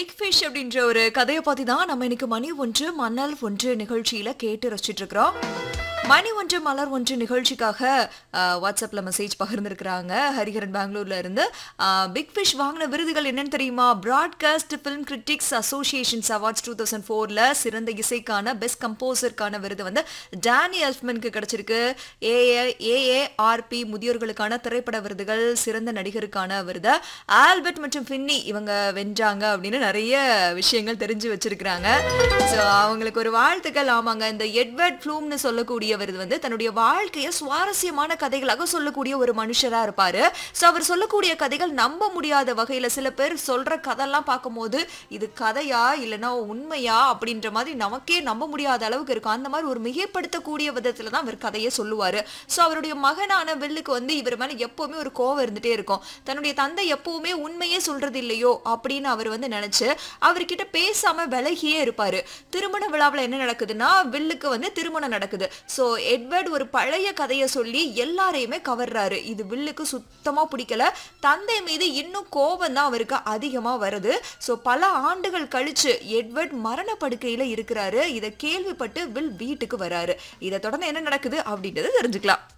big fish அப்படின்ற ஒரு கதையை பத்தி தான் நம்ம இன்னைக்கு மணி ஒன்று மணல் ஒன்று நிகழ்ச்சியில கேட்டு ரசிச்சிட்டு இருக்கிறோம் மணி ஒன்று மலர் ஒன்று நிகழ்ச்சிக்காக அஹ், வாட்ஸ்அப்ல மெசேஜ் பகிர்ந்திருக்கிறாங்க ஹரிஹரன் பெங்களூர்ல இருந்து அஹ், பிக் ஃபிஷ் வாங்கின விருதுகள் என்னன்னு தெரியுமா broadcast film critics associations awards two thousand ஃபோர்ல சிறந்த இசைக்கான பெஸ்ட் கம்போசருக்கான விருது வந்து டேனி எல்ஃப்மனுக்கு கிடைச்சிருக்கு ஏஏ ஏஏஆர்பி முதியோர்களுக்கான திரைப்பட விருதுகள் சிறந்த நடிகருக்கான விருது ஆல்பர்ட் மற்றும் ஃபின்னி இவங்க வென்றாங்க அப்படின்னு நிறைய விஷயங்கள் தெரிஞ்சு வச்சிருக்கிறாங்க ஸோ அவங்களுக்கு ஒரு வாழ்த்துக்கள் ஆமாங்க இந்த எட்வர்ட் ப்ளூம்னு சொல்லக்கூடியவர் வந்து தன்னுடைய வாழ்க்கையை சுவாரஸ்யமான கதைகளாக சொல்லக்கூடிய ஒரு மனுஷரா இருப்பாரு ஸோ அவர் சொல்லக்கூடிய கதைகள் நம்ப முடியாத வகையில சில பேர் சொல்ற கதையெல்லாம் பார்க்கும்போது இது கதையா இல்லைன்னா உண்மையா அப்படின்ற மாதிரி நமக்கே நம்ப முடியாத அளவுக்கு இருக்கும் அந்த மாதிரி ஒரு மிகைப்படுத்தக்கூடிய விதத்துல தான் அவர் கதையை சொல்லுவாரு ஸோ அவருடைய மகனான வில்லுக்கு வந்து இவர் மேல எப்பவுமே ஒரு கோவம் இருந்துட்டே இருக்கும் தன்னுடைய தந்தை எப்பவுமே உண்மையே சொல்றது இல்லையோ அப்படின்னு அவர் வந்து நினைச்சு அவர்கிட்ட பேசாம விலகியே இருப்பாரு திருமண விழாவில் என்ன நடக்குதுன்னா வில்லுக்கு வந்து திருமணம் நடக்குது ஸோ எட்வர்ட் ஒரு பழைய கதையை சொல்லி எல்லாரையுமே கவர்றாரு இது வில்லுக்கு சுத்தமா பிடிக்கல தந்தை மீது இன்னும் கோபம் தான் அவருக்கு அதிகமா வருது ஸோ பல ஆண்டுகள் கழிச்சு எட்வர்ட் மரண படுக்கையில இருக்கிறாரு இதை கேள்விப்பட்டு வில் வீட்டுக்கு வராரு இதை தொடர்ந்து என்ன நடக்குது அப்படின்றத தெரிஞ்சுக்கலாம்